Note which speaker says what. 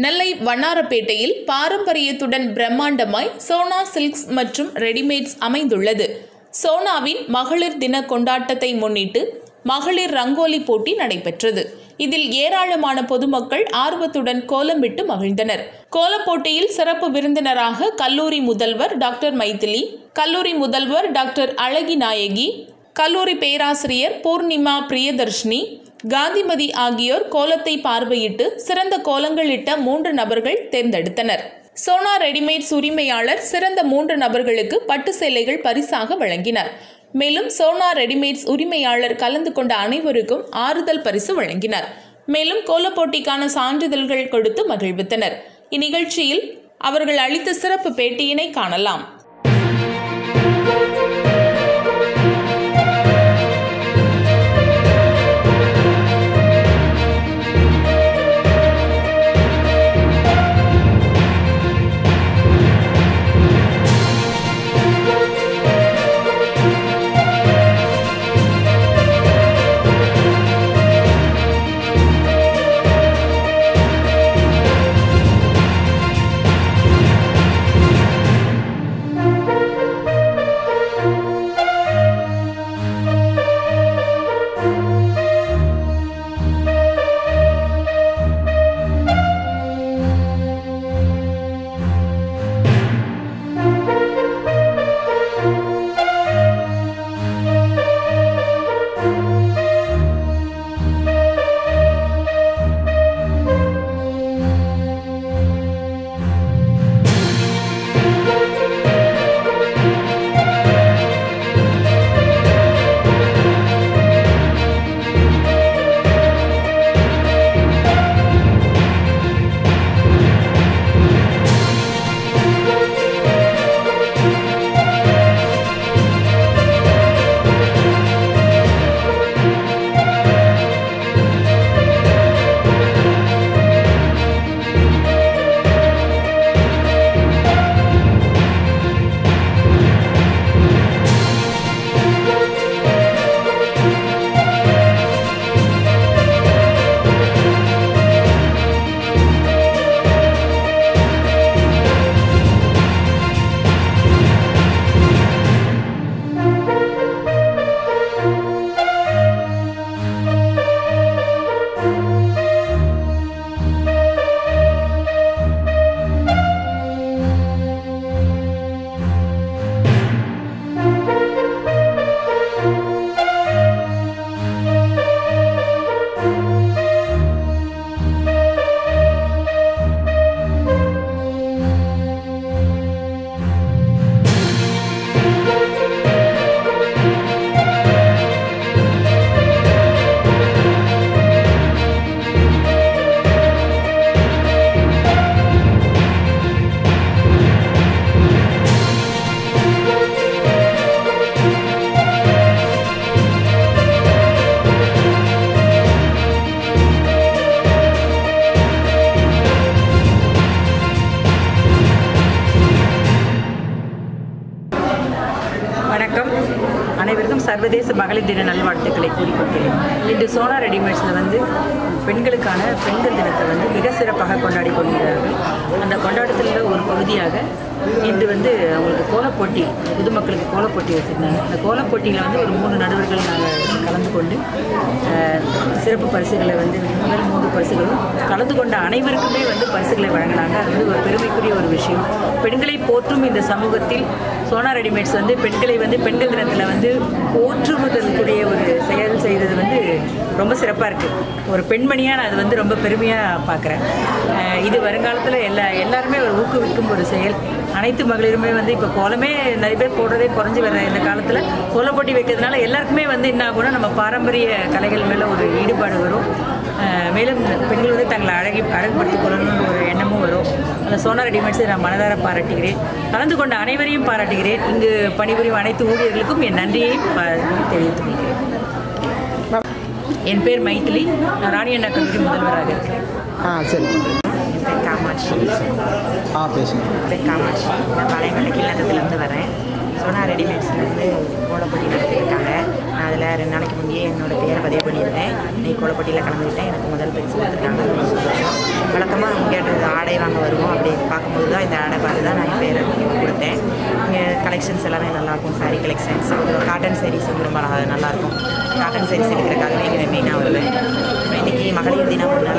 Speaker 1: நெல்லை வண்ணாரப்பேட்டையில் பாரம்பரியத்துடன் பிரம்மாண்டமாய் சோனா சில்க்ஸ் மற்றும் ரெடிமேட்ஸ் அமைந்துள்ளது சோனாவின் மகளிர் தின கொண்டாட்டத்தை முன்னிட்டு மகளிர் ரங்கோலி போட்டி நடைபெற்றது இதில் ஏராளமான பொதுமக்கள் ஆர்வத்துடன் கோலமிட்டு மகிழ்ந்தனர் கோலப் போட்டியில் சிறப்பு விருந்தினராக கல்லூரி முதல்வர் டாக்டர் மைதிலி கல்லூரி முதல்வர் டாக்டர் அழகி நாயகி கல்லூரி பேராசிரியர் பூர்ணிமா பிரியதர்ஷினி காந்திமதி ஆகியோர் கோலத்தை பார்வையிட்டு சிறந்த கோலங்களிட்ட மூன்று நபர்கள் தேர்ந்தெடுத்தனர் சோனா ரெடிமேட்ஸ் உரிமையாளர் சிறந்த மூன்று நபர்களுக்கு பட்டு சேலைகள் பரிசாக வழங்கினார் மேலும் சோனா ரெடிமேட்ஸ் உரிமையாளர் கலந்து கொண்ட அனைவருக்கும் ஆறுதல் பரிசு வழங்கினார் மேலும் கோலப் போட்டிக்கான சான்றிதழ்கள் கொடுத்து மகிழ்வித்தனர் இந்நிகழ்ச்சியில் அவர்கள் அளித்த சிறப்பு பேட்டியினை காணலாம்
Speaker 2: வணக்கம் அனைவருக்கும் சர்வதேச மகளிர் தின நல்வாழ்த்துக்களை கூறிக்கொள்கிறேன் இன்று சோனா ரெடிமேட்ஸில் வந்து பெண்களுக்கான பெண்கள் தினத்தை வந்து மிக சிறப்பாக கொண்டாடி கொள்கிறார்கள் அந்த கொண்டாட்டத்தில் ஒரு பகுதியாக இன்று வந்து அவங்களுக்கு கோலப் போட்டி பொதுமக்களுக்கு கோலப் போட்டி வச்சுருந்தாங்க அந்த கோலப் போட்டியில் வந்து ஒரு மூணு நடுவர்கள் நாங்கள் கலந்து கொண்டு அஹ், சிறப்பு பரிசுகளை வந்து முதல் மூன்று பரிசுகளும் கலந்து கொண்ட அனைவருக்குமே வந்து பரிசுகளை வழங்கினாங்க அது வந்து ஒரு பெருமைக்குரிய ஒரு விஷயம் பெண்களை போற்றும் இந்த சமூகத்தில் சோனா ரெடிமேட்ஸ் வந்து பெண்களை வந்து பெண்கள் தினத்தில் வந்து போற்றுவதற்குரிய ஒரு செயல் செய்தது வந்து ரொம்ப சிறப்பாக இருக்குது ஒரு பெண்மணியாக நான் அது வந்து ரொம்ப பெருமையாக பார்க்குறேன் இது வருங்காலத்தில் எல்லா எல்லாருமே ஒரு ஊக்குவிக்கும் ஒரு செயல் அனைத்து மகளிருமே வந்து இப்போ கோலமே நிறைய பேர் போடுறதே குறைஞ்சி வர இந்த காலத்தில் கோலம் போட்டி வைக்கிறதுனால எல்லாருக்குமே வந்து என்ன ஆகும்னா நம்ம பாரம்பரிய கலைகள் மேலே ஒரு ஈடுபாடு வரும் அஹ் மேலும் பெண்கள் வந்து தங்களை அழகி அழகுபடுத்திக் கொள்ளணும்னு ஒரு எண்ணமும் வரும் அந்த சோனா ரெடிமேட்ஸை நான் மனதார பாராட்டுகிறேன் கலந்து கொண்ட அனைவரையும் பாராட்டுகிறேன் இங்கு பணிபுரியும் அனைத்து ஊழியர்களுக்கும் என் நன்றியை பா- தெரிவித்துக் கொள்கிறேன் என் பேர் மைத்திலி நான் ராணி அண்ணா கல்லூரி முதல்வராக இருக்கிறேன்
Speaker 3: ஆ சரி
Speaker 4: என் பேர் காமாட்சி
Speaker 3: ஆ பேசுங்க
Speaker 4: என் பேர் காமாட்சி நான் பாளையங்கோட்டை கீழகத்துலேருந்து வரேன் சோனா ரெடிமேட்ஸ்லேருந்து கோலப்பொடி நடத்தியிருக்காங்க நான் அதில் ரெண்டு நாளைக்கு முந்தையே என்னோட பேரை பதிவு பண்ணியிருந்தேன் இன்னைக்கு கோலப்பொட்டியில் கலந்துக்கிட்டேன் எனக்கு முதல் பரிசு கொடுத்துருக்காங்க ரொம்ப சந்தோஷம் வழக்கமாக அவங்க கேட்டது ஆடை வாங்க வருவோம் அப்படி பார்க்கும்போது தான் இந்த ஆடை பார்த்து தான் நான் என் பேரை கொடுத்தேன் இங்கே கலெக்ஷன்ஸ் எல்லாமே நல்லாயிருக்கும் சாரீ கலெக்ஷன்ஸ் ஒரு காட்டன் சாரீஸ் வந்து ரொம்ப நல்லா- நல்லாயிருக்கும் காட்டன் சாரீஸ் எடுக்கிறதுக்காகவே இங்கே மெயினாக வருவேன் அப்புறம் இன்றைக்கி மகளிர் தினம்